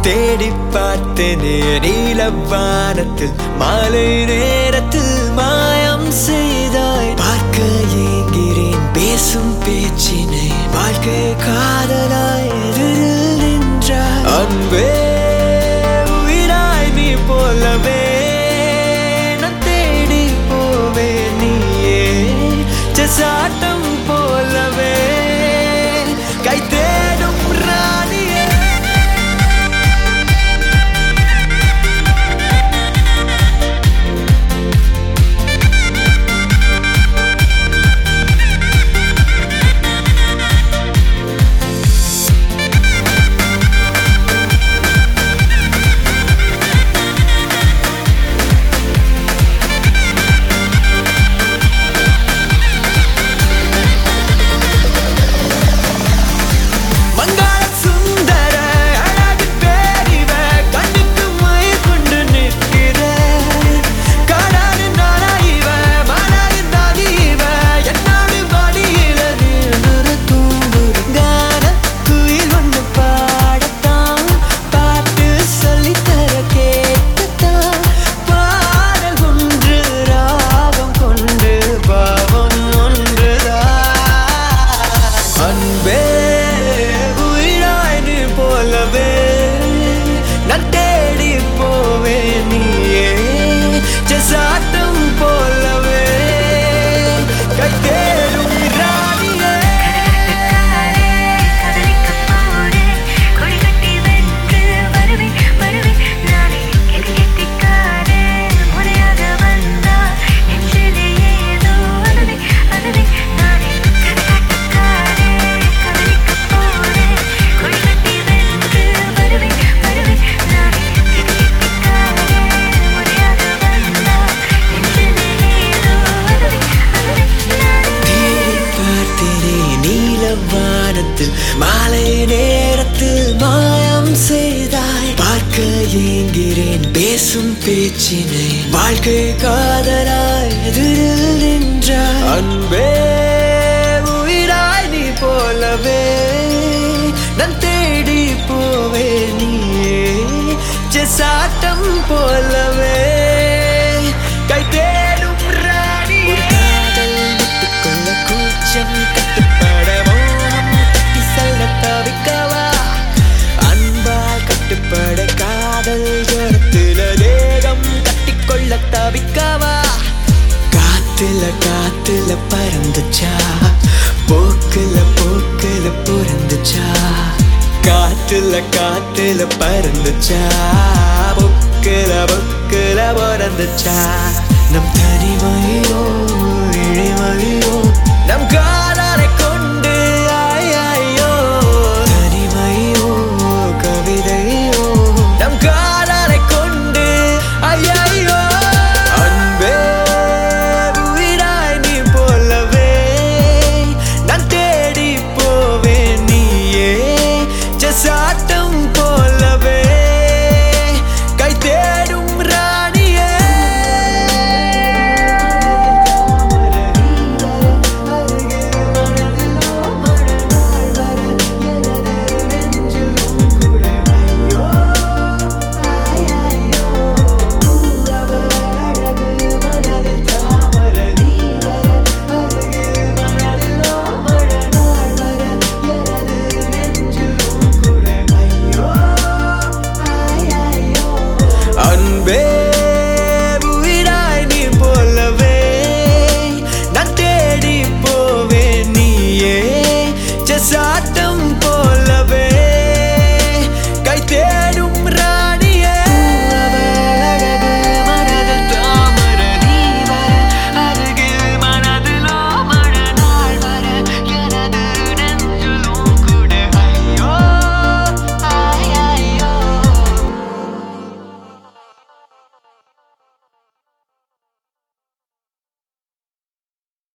தேடி பார்த்தேனே நீல வானத்தில் மாலை நேரத்தில் மாயம் செய்தாய் பார்க்க ஏங்கிறேன் பேசும் பேச்சினை வாழ்க்கை காதலாய் எதிரில் நின்றாய் அன்பே உயிராய் நீ போலவே நான் தேடி போவேன் நீயே ஜசாட்டம் போலவே கை தேடும் ராணியே மங்காள சுந்தர அழகு பேரிவ கண்ணுக்கு மை கொண்டு நிற்கிற காடாறு நாராயிவ மானாறு தாதிவ என்னாடு வாடியில நின்று தூங்குற கான குயில் ஒன்று பாடத்தான் பாட்டு சொல்லித்தர கேட்கத்தான் பாடல் ஒன்று ராகம் கொண்டு பாவம் ஒன்றுதான் அன்பே உயிராய் நீ போலவே நான் தேடி போவேன் நீயே ஜசாட்டம் போலவே கை தேடும் ராணியே கதலிக்கப் போறேன் கொடி கட்டி வென்று வருவேன் வருவேன் நானே கெட்டி கெட்டிக்காரே முறையாக வந்தால் நெஞ்சிலே ஏதோ அதுவே அதுவே நானே கரகாட்டக்காரே கதலிக்கப் போறேன் கொடி கட்டி வென்று வருவேன் வருவேன் நானே கெட்டி கெட்டிக்காரே முறையாக வந்தால் நெஞ்சிலே ஏதோ அதுவே அதுவே நானே தேடி பார்த்தேனே நீல வானத்தில் மாலை நேரத்தில் மாயம் செய்தாய் பார்க்க ஏங்கிறேன் பேசும் பேச்சினை வாழ்க்கை காதலாய் எதிரில் நின்றாய் அன்பே உயிராய் நீ போலவே நான் தேடி போவேன் நீயே ஜெசாட்டம் போலவே கை தேடும் ராணியே காதல் விட்டுக்கொள்ள கூச்சம் கட்டுப்பட மோகம் கட்டி செல்ல தவிக்கவா அன்பால் கட்டுப்பட காதல் ஜோரத்தில தேகம் கட்டிக்கொள்ள தவிக்கவா காத்துல காத்துல பறந்துச்சா போக்குல போக்குல புறந்துச்சா காத்துல காத்துல பறந்துச்சா பொக்குல பொக்குல பிறந்துச்சா நம் தனிமையோ இழைமொழியோ